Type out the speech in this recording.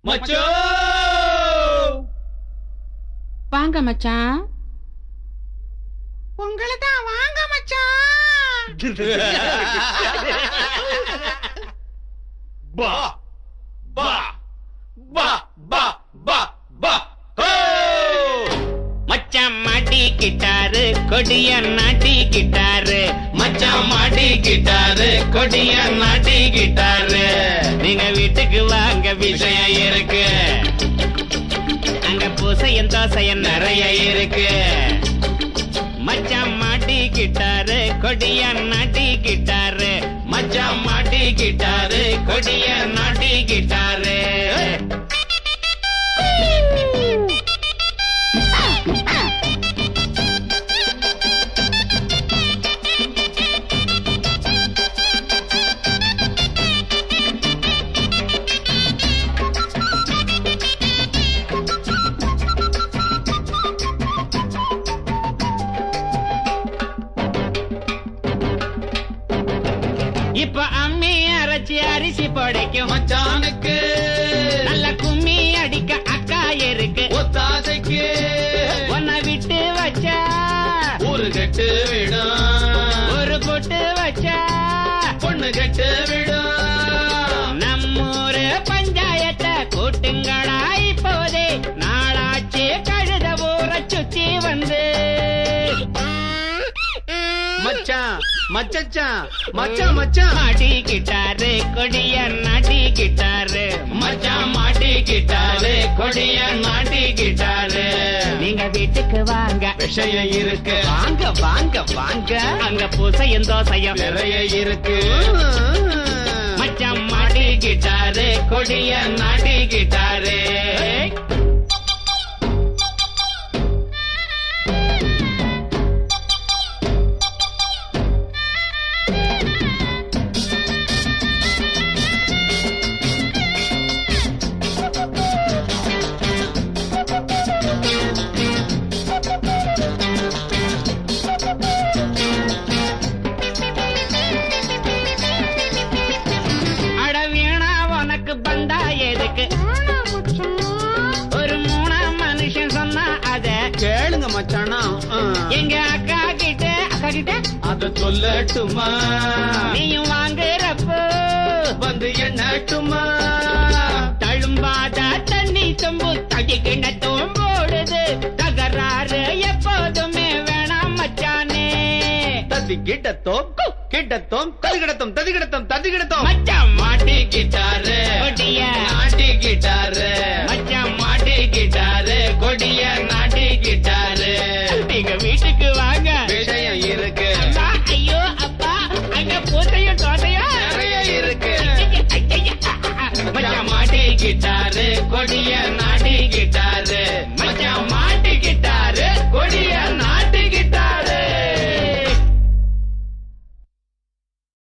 மச்சோ வாங்க மச்சான் உங்களை தான் வாங்க மச்சான் பா பா பா பா பா பா ஹோ! மச்சான் மாட்டிக்கிட்டாரு கொடிய நாட்டிக்கிட்டாரு மச்சான் மாட்டிக்கிட்டாரு கொடிய நாட்டிக்கிட்டாரு நீங்க வீட்டுக்கு வாங்க விஷயம் இருக்கு அங்க பூசையும் தோசையும் நிறைய இருக்கு மச்சான் மாட்டிக்கிட்டாரு கொடிய நாட்டிக்கிட்டாரு மச்சான் மாட்டிக்கிட்டாரு கொடிய நாட்டிக்கிட்டாரு இப்ப அம்மி அரைச்சி அரிசி படைக்கும் மச்சானுக்கு நல்ல கும்மி அடிக்க அக்கா இருக்கு ஒத்தாசைக்கு உன்னை விட்டு வச்சா ஊரு கெட்டு விடும் ஒரு பொட்டு வச்சா பொண்ணு கெட்டு விடும் நம்மூரு பஞ்சாயத்தை கூட்டுங்களா இப்போதே நாளாச்சு கழுத ஊற சுத்தி வந்து மச்சான் மச்சான் மச்சான் மச்சான் மாட்டிக்கிட்டாரு கொடிய நாட்டிக்கிட்டாரு மச்சான் மாட்டிக்கிட்டாரு கொடிய நாட்டிக்கிட்டாரு நீங்க வீட்டுக்கு வாங்க விஷயம் இருக்கு வாங்க வாங்க வாங்க அங்க பூசையும் தோசையும் நிறைய இருக்கு மச்சான் மாட்டிக்கிட்டாரு கொடிய நாட்டிக்கிட்டாரு அட வீணா உனக்கு பந்தா எதுக்கு ஒரு மூணா மனுஷன் சொன்னா அத கேளுங்க மச்சானா எங்க அக்கா கிட்ட அக்கா கிட்ட அத சொல்லட்டுமா நீயும் வாங்குறப்போ வந்து எண்ணட்டுமா தழும்பாத தண்ணி சொம்பு தகி கிணத்தும் போடுது தகராறு எப்போதுமே வேணாம் மச்சானே ததி கிட்டத்தோம் கிட்டத்தோம் ததி கிடத்தோம் ததி கிடத்தோம் ததி கிடத்தோம் மச்சான் மாட்டிக்கிட்டாரு கொடிய நாட்டிக்கிட்டாரு மச்சான் மாட்டிக்கிட்டாரு கொடிய நாட்டிக்கிட்டாரு நீங்க வீட்டுக்கு வாங்க விஷயம் இருக்கு அப்பா, ஐயோ அப்பா அங்க பூத்தையும் தோட்டையும் நிறைய இருக்கு மச்சான் மாட்டிக்கிட்டாரு கொடிய